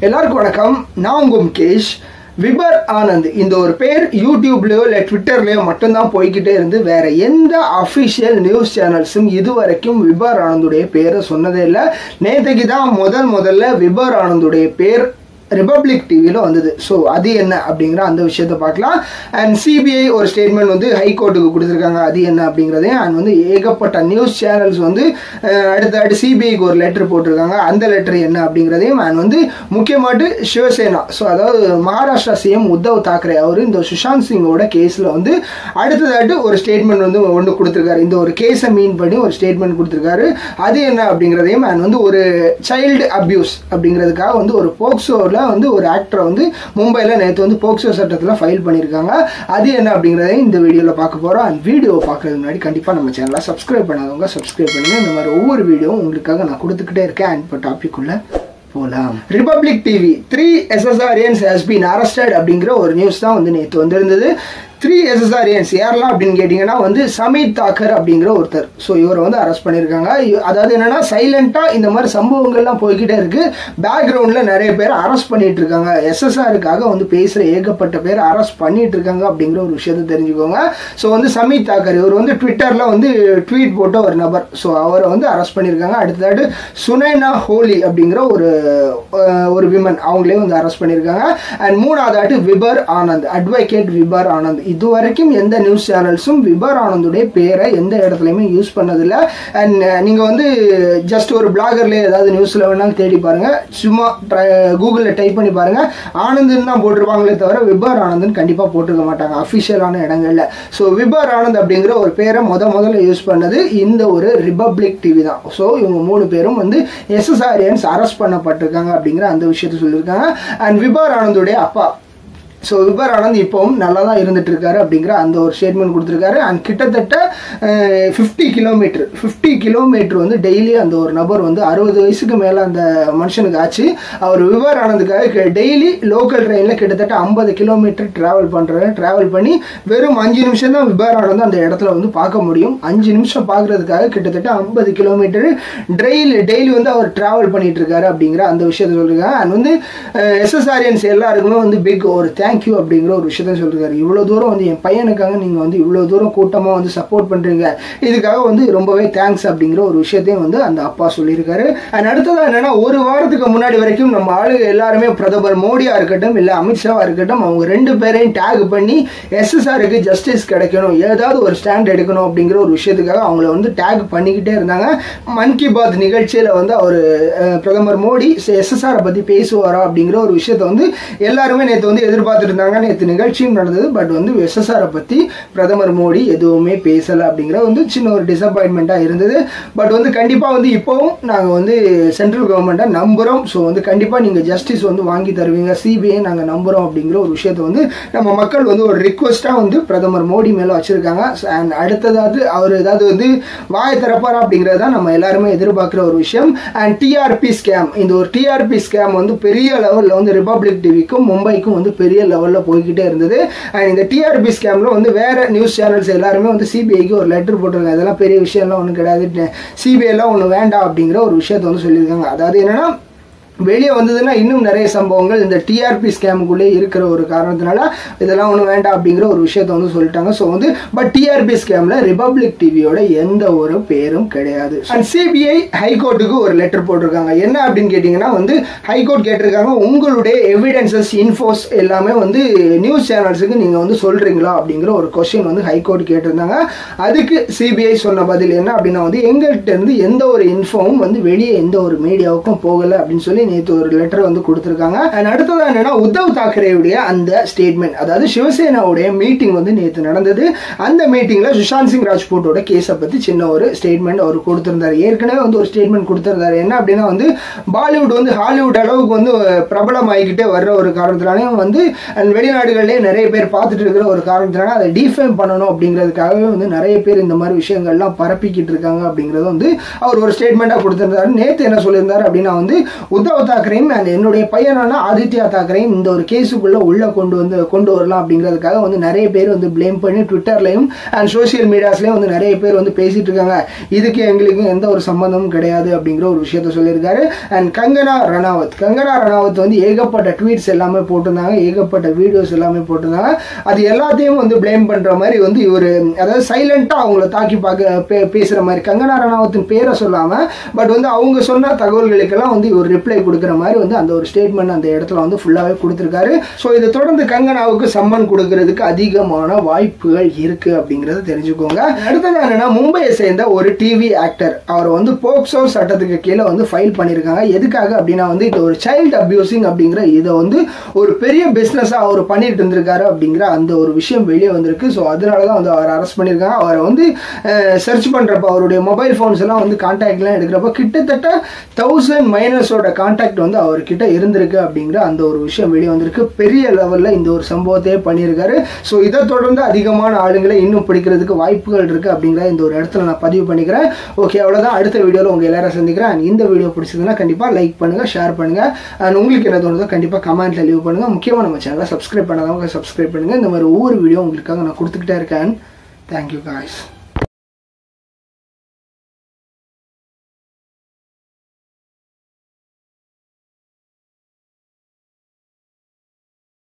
எல்லாருக்கும் வணக்கம் நான் உங்க முகேஷ் விபர் ஆனந்த் இந்த ஒரு பேர் யூடியூப்லயோ இல்லை ட்விட்டர்லயோ மட்டும்தான் போய்கிட்டே இருந்து வேற எந்த அஃபிஷியல் நியூஸ் சேனல்ஸும் இதுவரைக்கும் விபர் ஆனந்துடைய பேரை சொன்னதே இல்லை நேற்றுக்கு தான் முதல் முதல்ல விபர் ஆனந்துடைய பேர் ரிபப்ளிக் டிவியில் வந்தது ஸோ அது என்ன அப்படிங்கிற அந்த விஷயத்தை பார்க்கலாம் அண்ட் சிபிஐ ஒரு ஸ்டேட்மெண்ட் வந்து ஹைகோர்ட்டுக்கு கொடுத்துருக்காங்க அது என்ன அப்படிங்கிறதையும் அண்ட் வந்து ஏகப்பட்ட நியூஸ் சேனல்ஸ் வந்து அஹ், அடுத்த அடுத்து சிபிஐக்கு ஒரு லெட்டர் போட்டிருக்காங்க அந்த லெட்டர் என்ன அப்படிங்கிறதையும் அண்ட் வந்து முக்கியமாட்டு சிவசேனா ஸோ அதாவது மகாராஷ்டிரா சிஎம் உத்தவ் தாக்கரே அவர் இந்த சுஷாந்த் சிங்கோட கேஸில் வந்து அடுத்ததாட்டு ஒரு ஸ்டேட்மெண்ட் வந்து ஒன்று கொடுத்துருக்காரு இந்த ஒரு கேஸை மீன் பண்ணி ஒரு ஸ்டேட்மெண்ட் கொடுத்துருக்காரு அது என்ன அப்படிங்கிறதையும் அண்ட் வந்து ஒரு சைல்டு அப்யூஸ் அப்படிங்கிறதுக்காக வந்து ஒரு போக்சோவில் வந்து ஒரு ஆக்டரை வந்து மும்பையில் நேற்று வந்து போக்சோ சட்டத்தில் ஃபைல் பண்ணியிருக்காங்க அது என்ன அப்படிங்கிறதையும் இந்த வீடியோவில் பார்க்க போகிறோம் அண்ட் வீடியோ பார்க்கறதுக்கு முன்னாடி கண்டிப்பாக நம்ம சேனலை சப்ஸ்கிரைப் பண்ணாதவங்க சப்ஸ்கிரைப் பண்ணுங்க இந்த மாதிரி ஒவ்வொரு வீடியோவும் உங்களுக்காக நான் கொடுத்துக்கிட்டே இருக்கேன் அண்ட் இப்போ டாபிக் உள்ள போலாம் ரிபப்ளிக் டிவி த்ரீ எஸ்எஸ்ஆர்என்ஸ் ஹஸ் பீன் அரஸ்டட் அப்படிங்கிற ஒரு நியூஸ் தான் வந்து நேற்று வந்திருந்தது த்ரீ எஸ்எஸ்ஆர்என்ஸ் யாரெல்லாம் அப்படின்னு கேட்டிங்கன்னா வந்து சமீத் தாக்கர் அப்படிங்கிற ஒருத்தர் ஸோ இவரை வந்து அரெஸ்ட் பண்ணியிருக்காங்க இ- அதாவது என்னன்னா சைலண்ட்டாக இந்த மாதிரி சம்பவங்கள்லாம் போய்கிட்டே இருக்கு பேக்ரவுண்டில் நிறைய பேர் அரெஸ்ட் பண்ணிட்டு இருக்காங்க எஸ்எஸ்ஆருக்காக வந்து பேசுகிற ஏகப்பட்ட பேர் அரெஸ்ட் பண்ணிட்டு இருக்காங்க அப்படிங்கிற ஒரு விஷயத்தை தெரிஞ்சுக்கோங்க ஸோ வந்து சமீத் தாக்கர் இவர் வந்து ட்விட்டரில் வந்து ட்வீட் போட்ட ஒரு நபர் ஸோ அவரை வந்து அரெஸ்ட் பண்ணியிருக்காங்க அடுத்ததாட்டு சுனைனா ஹோலி அப்படிங்கிற ஒரு அஹ், ஒரு விமன் அவங்களே வந்து அரெஸ்ட் பண்ணியிருக்காங்க அண்ட் மூணாவதாட்டு விபர் ஆனந்த் அட்வொகேட் விபர் ஆனந்த் இது வரைக்கும் எந்த நியூஸ் சேனல்ஸும் விபர் ஆனந்துடைய பேரை எந்த இடத்துலையுமே யூஸ் பண்ணதில்லை அண்ட் நீங்கள் வந்து ஜஸ்ட் ஒரு பிளாகர்லேயே ஏதாவது நியூஸில் வேணாலும் தேடி பாருங்க சும்மா கூகுளில் டைப் பண்ணி பாருங்க ஆனந்த்னு தான் போட்டிருப்பாங்களே தவிர விபர் ஆனந்த்னு கண்டிப்பாக போட்டிருக்க மாட்டாங்க அஃபிஷியலான இடங்கள்ல ஸோ விபர் ஆனந்த் அப்படிங்கிற ஒரு பேரை முத முதல்ல யூஸ் பண்ணது இந்த ஒரு ரிபப்ளிக் டிவி தான் ஸோ இவங்க மூணு பேரும் வந்து எஸ்எஸ்ஆர்என்ஸ் அரெஸ்ட் பண்ணப்பட்டிருக்காங்க அப்படிங்கிற அந்த விஷயத்தை சொல்லியிருக்காங்க அண்ட் விபர் ஆனந்துடைய அப்பா ஸோ விபர் ஆனந்த் இப்போவும் நல்லா தான் இருந்துட்டு இருக்காரு அப்படிங்கிற அந்த ஒரு ஸ்டேட்மெண்ட் கொடுத்துருக்காரு அண்ட் கிட்டத்தட்ட ஃபிஃப்டி கிலோமீட்டர் ஃபிஃப்டி கிலோமீட்டர் வந்து டெய்லி அந்த ஒரு நபர் வந்து அறுபது வயசுக்கு மேலே அந்த மனுஷனுக்கு ஆச்சு அவர் விபர் ஆனந்துக்காக டெய்லி லோக்கல் ட்ரெயினில் கிட்டத்தட்ட ஐம்பது கிலோமீட்டர் ட்ராவல் பண்ணுறாரு ட்ராவல் பண்ணி வெறும் அஞ்சு நிமிஷம் தான் விபர் ஆனந்த் அந்த இடத்துல வந்து பார்க்க முடியும் அஞ்சு நிமிஷம் பார்க்கறதுக்காக கிட்டத்தட்ட ஐம்பது கிலோமீட்டர் டெய்லி டெய்லி வந்து அவர் ட்ராவல் பண்ணிட்டு இருக்காரு அப்படிங்கிற அந்த விஷயத்தை சொல்லியிருக்காங்க அண்ட் வந்து எஸ்எஸ்ஆர்என்ஸ் எல்லாருக்குமே வந்து பிக் ஒரு தேங்க்யூ அப்படிங்கிற ஒரு விஷயத்த சொல்லியிருக்காரு இவ்வளோ தூரம் வந்து என் பையனுக்காக நீங்கள் வந்து இவ்வளோ தூரம் கூட்டமாக வந்து சப்போர்ட் பண்ணுறீங்க இதுக்காக வந்து ரொம்பவே தேங்க்ஸ் அப்படிங்கிற ஒரு விஷயத்தையும் வந்து அந்த அப்பா சொல்லியிருக்காரு அண்ட் அடுத்ததாக என்னன்னா ஒரு வாரத்துக்கு முன்னாடி வரைக்கும் நம்ம ஆளுங்க எல்லாருமே பிரதமர் மோடியா இருக்கட்டும் இல்லை அமித்ஷாவா இருக்கட்டும் அவங்க ரெண்டு பேரையும் டேக் பண்ணி எஸ்எஸ்ஆருக்கு ஜஸ்டிஸ் கிடைக்கணும் ஏதாவது ஒரு ஸ்டாண்ட் எடுக்கணும் அப்படிங்கிற ஒரு விஷயத்துக்காக அவங்கள வந்து டேக் பண்ணிக்கிட்டே இருந்தாங்க மன் கி பாத் நிகழ்ச்சியில் வந்து அவர் பிரதமர் மோடி எஸ்எஸ்ஆரை பற்றி பேசுவாரா அப்படிங்கிற ஒரு விஷயத்தை வந்து எல்லாருமே நேற்று வந்து எதிர்பார்த்துட்டு இருந்தாங்க நேற்று நிகழ்ச்சியும் நடந்தது பட் வந்து எஸ்எஸ்ஆரை பற்றி பிரதமர் மோடி எதுவுமே பேசலை அப்படிங்கிற வந்து சின்ன ஒரு டிசப்பாயின்மெண்ட்டாக இருந்தது பட் வந்து கண்டிப்பாக வந்து இப்போவும் நாங்கள் வந்து சென்ட்ரல் கவர்மெண்ட்டை நம்புகிறோம் ஸோ வந்து கண்டிப்பாக நீங்கள் ஜஸ்டிஸ் வந்து வாங்கி தருவீங்க சிபிஐ நாங்கள் நம்புகிறோம் அப்படிங்கிற ஒரு விஷயத்தை வந்து நம்ம மக்கள் வந்து ஒரு ரிக்வஸ்ட்டாக வந்து பிரதமர் மோடி மேலே வச்சுருக்காங்க அண்ட் அடுத்ததாவது அவர் ஏதாவது வந்து வாயை திறப்பாரா அப்படிங்கிறது தான் நம்ம எல்லாருமே எதிர்பார்க்குற ஒரு விஷயம் அண்ட் டிஆர்பி ஸ்கேம் இந்த ஒரு டிஆர்பி ஸ்கேம் வந்து பெரிய லெவலில் வந்து ரிபப்ளிக் டிவிக்கும் மும்பைக்கும் வந்து பெரிய லெவலில் போய்கிட்டே இருந்தது அண்ட் இந்த டிஆர்பி ஸ்கேமில் வந்து வேற நியூஸ் சேனல்ஸ் எல்லாருமே வந்து சிபிஐக்கு ஒரு லெட்டர் போட்டிருக்காங்க இதெல்லாம் பெரிய விஷயம்லாம் ஒன்றும் கிடையாது சிபிஐலாம் ஒன்றும் வேண்டாம் அப்படிங்கிற ஒரு விஷயத்தை வந்து சொல்லியிருக்காங்க அதாவது என்னன்னா வெளியே வந்ததுன்னா இன்னும் நிறைய சம்பவங்கள் இந்த டிஆர்பி ஸ்கேமுக்குள்ளே இருக்கிற ஒரு காரணத்தினால இதெல்லாம் ஒன்றும் வேண்டாம் அப்படிங்கிற ஒரு விஷயத்த வந்து சொல்லிட்டாங்க ஸோ வந்து பட் டிஆர்பி ஸ்கேமில் ரிபப்ளிக் டிவியோட எந்த ஒரு பேரும் கிடையாது அண்ட் சிபிஐ ஹைகோர்ட்டுக்கு ஒரு லெட்டர் போட்டிருக்காங்க என்ன அப்படின்னு கேட்டிங்கன்னா வந்து ஹைகோர்ட் கேட்டிருக்காங்க உங்களுடைய எவிடன்சஸ் இன்ஃபோஸ் எல்லாமே வந்து நியூஸ் சேனல்ஸுக்கு நீங்கள் வந்து சொல்கிறீங்களா அப்படிங்கிற ஒரு கொஸ்டின் வந்து ஹைகோர்ட் கேட்டிருந்தாங்க அதுக்கு சிபிஐ சொன்ன பதில் என்ன அப்படின்னா வந்து எங்கள்கிட்ட இருந்து எந்த ஒரு இன்ஃபோவும் வந்து வெளியே எந்த ஒரு மீடியாவுக்கும் போகலை அப்படின்னு சொல்லி நேற்று ஒரு லெட்டர் வந்து கொடுத்துருக்காங்க அண்ட் அடுத்தது என்னன்னா உத்தவ் தாக்கரேவுடைய அந்த ஸ்டேட்மெண்ட் அதாவது சிவசேனாவுடைய மீட்டிங் வந்து நேற்று நடந்தது அந்த மீட்டிங்கில் சுஷாந்த் சிங் ராஜ்பூட்டோட கேஸை பற்றி சின்ன ஒரு ஸ்டேட்மெண்ட் அவர் கொடுத்திருந்தாரு ஏற்கனவே வந்து ஒரு ஸ்டேட்மெண்ட் கொடுத்திருந்தாரு என்ன அப்படின்னா வந்து பாலிவுட் வந்து ஹாலிவுட் அளவுக்கு வந்து பிரபலம் ஆகிக்கிட்டே வர்ற ஒரு காரணத்தினாலையும் வந்து and வெளிநாடுகளிலே நிறைய பேர் பார்த்துட்டு இருக்கிற ஒரு காரணத்தினால அதை டிஃபேம் பண்ணணும் அப்படிங்கிறதுக்காகவே வந்து நிறைய பேர் இந்த மாதிரி விஷயங்கள்லாம் பரப்பிக்கிட்டு இருக்காங்க அப்படிங்கிறது வந்து அவர் ஒரு ஸ்டேட்மெண்ட்டாக கொடுத்திருந்தாரு நேற்று என்ன சொல்லியிருந்தாரு அப்படின்னா வந்து உத்தவ் உத்தவ் தாக்கரேயும் அண்ட் என்னுடைய பையனான ஆதித்யா தாக்கரேயும் இந்த ஒரு கேஸுக்குள்ள உள்ள கொண்டு வந்து கொண்டு வரலாம் அப்படிங்கிறதுக்காக வந்து நிறைய பேர் வந்து ப்ளேம் பண்ணி ட்விட்டர்லையும் அண்ட் சோஷியல் மீடியாஸ்லையும் வந்து நிறைய பேர் வந்து பேசிட்டு இருக்காங்க இதுக்கு எங்களுக்கு எந்த ஒரு சம்மந்தமும் கிடையாது அப்படிங்கிற ஒரு விஷயத்த சொல்லியிருக்காரு அண்ட் கங்கனா ரணாவத் கங்கனா ரணாவத் வந்து ஏகப்பட்ட ட்வீட்ஸ் எல்லாமே போட்டிருந்தாங்க ஏகப்பட்ட வீடியோஸ் எல்லாமே போட்டிருந்தாங்க அது எல்லாத்தையும் வந்து ப்ளேம் பண்ற மாதிரி வந்து இவர் அதாவது சைலண்டா அவங்கள தாக்கி பார்க்க பே- பேசுற மாதிரி கங்கனா ரணாவத்தின் பேரை சொல்லாம பட் வந்து அவங்க சொன்ன தகவல்களுக்கெல்லாம் வந்து இவர் ரிப்ளை கொடுக்குற மாதிரி வந்து அந்த ஒரு ஸ்டேட்மெண்ட் அந்த இடத்துல வந்து ஃபுல்லாகவே கொடுத்துருக்காரு ஸோ இதை தொடர்ந்து கங்கனாவுக்கு சம்மன் கொடுக்கறதுக்கு அதிகமான வாய்ப்புகள் இருக்கு அப்படிங்கறத தெரிஞ்சுக்கோங்க அடுத்தது என்னன்னா மும்பையை சேர்ந்த ஒரு டிவி ஆக்டர் அவர் வந்து போக்சோ சட்டத்துக்கு கீழே வந்து ஃபைல் பண்ணியிருக்காங்க எதுக்காக அப்படின்னா வந்து இது ஒரு சைல்டு அபியூசிங் அப்படிங்கிற இதை வந்து ஒரு பெரிய பிஸ்னஸாக அவர் பண்ணிட்டு இருந்திருக்காரு அப்படிங்கிற அந்த ஒரு விஷயம் வெளியே வந்திருக்கு ஸோ அதனால தான் வந்து அவர் அரெஸ்ட் பண்ணியிருக்காங்க அவரை வந்து சர்ச் பண்ணுறப்ப அவருடைய மொபைல் ஃபோன்ஸ் எல்லாம் வந்து கான்டாக்ட்லாம் எடுக்கிறப்ப கிட்டத்தட்ட தௌசண்ட் மைனஸோட கான்டாக்ட் வந்து அவர்கிட்ட இருந்திருக்கு அப்படிங்கிற அந்த ஒரு விஷயம் வெளியே வந்திருக்கு பெரிய லெவலில் இந்த ஒரு சம்பவத்தையே பண்ணியிருக்காரு ஸோ இதை தொடர்ந்து அதிகமான ஆளுங்களை இன்னும் பிடிக்கிறதுக்கு வாய்ப்புகள் இருக்குது அப்படிங்கிற இந்த ஒரு இடத்துல நான் பதிவு பண்ணிக்கிறேன் ஓகே அவ்வளோதான் அடுத்த வீடியோவில் உங்கள் எல்லாரும் சந்திக்கிறேன் And இந்த வீடியோ பிடிச்சதுன்னா கண்டிப்பாக லைக் பண்ணுங்கள் ஷேர் பண்ணுங்கள் அண்ட் உங்களுக்கு என்ன தோணுதோ கண்டிப்பாக கமெண்ட்டில் லீவ் பண்ணுங்கள் முக்கியமாக நம்ம சேனலை சப்ஸ்கிரைப் பண்ணாதவங்க சப்ஸ்கிரைப் பண்ணுங்கள் இந்த மாதிரி ஒவ்வொரு வீடியோ உங்களுக்காக நான் கொடுத்துக்கிட்டே இருக்கேன் தேங்க்யூ guys